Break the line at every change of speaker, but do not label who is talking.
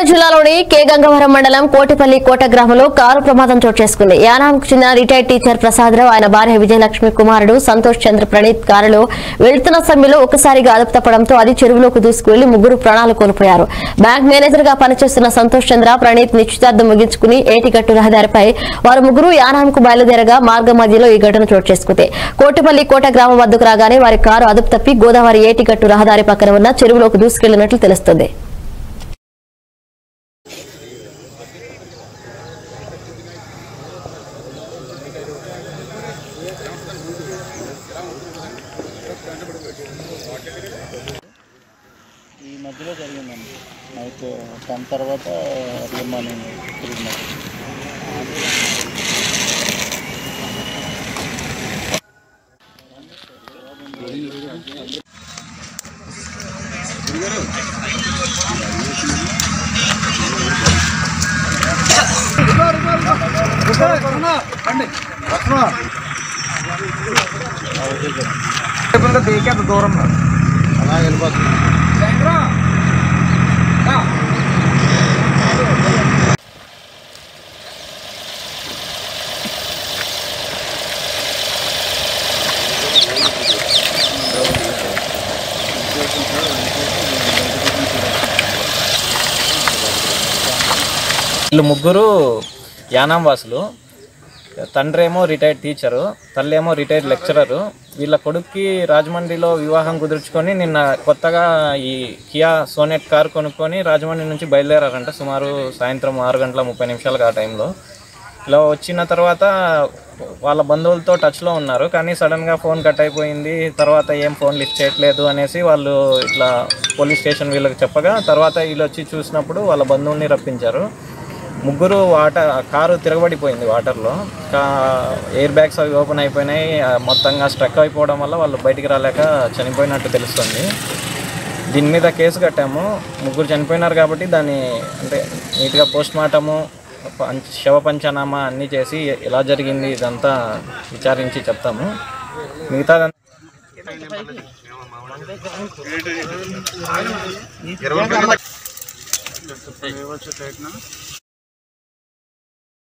కర్నూలు జిల్లాలోని కే గంగవరం మండలం కోటిపల్లి కోట గ్రామంలో కారు ప్రమాదం చోటు చేసుకుంది యానాంకు చెందిన రిటైర్డ్ టీచర్ ప్రసాదరావు ఆయన భార్య విజయలక్ష్మి కుమారుడు సంతోష్ చంద్ర ప్రణీత్ కారులో వెళ్తున్న సమయంలో ఒకసారిగా అదుపు తప్పడంతో అది చెరువులోకి దూసుకువెళ్లి ముగ్గురు ప్రాణాలు కోల్పోయారు బ్యాంక్ మేనేజర్ గా పనిచేస్తున్న సంతోష్ చంద్ర ప్రణీత్ నిశ్చితార్థం ముగించుకుని ఏటిగట్టు రహదారిపై వారు ముగ్గురు యానాంకు బయలుదేరగా మార్గ మధ్యలో ఈ ఘటన చోటు చేసుకుంది కోటిపల్లి కోట గ్రామం వద్దకు రాగానే వారి కారు అదుపు తప్పి గోదావరి ఏటిగట్టు రహదారి పక్కన ఉన్న చెరువులోకి దూసుకెళ్లినట్లు తెలుస్తుంది
ఈ మధ్యలో జరిగిందండి నైట్ టెన్ తర్వాత ఎర్లీ మార్నింగ్ తిరిగినట్టు
దూరం
అలా వెళ్ళిపోతుంది
వీళ్ళు ముగ్గురు యానాం వాసులు తండ్రి ఏమో రిటైర్డ్ టీచరు తల్లి ఏమో రిటైర్డ్ లెక్చరరు వీళ్ళ కొడుక్కి రాజమండ్రిలో వివాహం కుదుర్చుకొని నిన్న కొత్తగా ఈ కియా సోనెట్ కార్ కొనుక్కొని రాజమండ్రి నుంచి బయలుదేరారంట సుమారు సాయంత్రం ఆరు గంటల ముప్పై నిమిషాలకు ఆ టైంలో ఇలా వచ్చిన తర్వాత వాళ్ళ బంధువులతో టచ్లో ఉన్నారు కానీ సడన్గా ఫోన్ కట్ అయిపోయింది తర్వాత ఏం ఫోన్ లిఫ్ట్ చేయట్లేదు అనేసి వాళ్ళు ఇట్లా పోలీస్ స్టేషన్ వీళ్ళకి చెప్పగా తర్వాత వీళ్ళు వచ్చి చూసినప్పుడు వాళ్ళ బంధువుల్ని రప్పించారు ముగ్గురు వాటర్ కారు తిరగబడిపోయింది వాటర్లో ఎయిర్ బ్యాగ్స్ అవి ఓపెన్ అయిపోయినాయి ఆ, మొత్తంగా స్ట్రక్ అయిపోవడం వల్ల వాళ్ళు బయటికి రాలేక చనిపోయినట్టు తెలుస్తుంది దీని మీద కేసు కట్టాము ముగ్గురు చనిపోయినారు కాబట్టి దాన్ని అంటే నీట్గా పోస్ట్ మార్టము పంచ శవ పంచనామా అన్నీ చేసి ఎలా జరిగింది ఇదంతా విచారించి చెప్తాము మిగతా
ఇరవై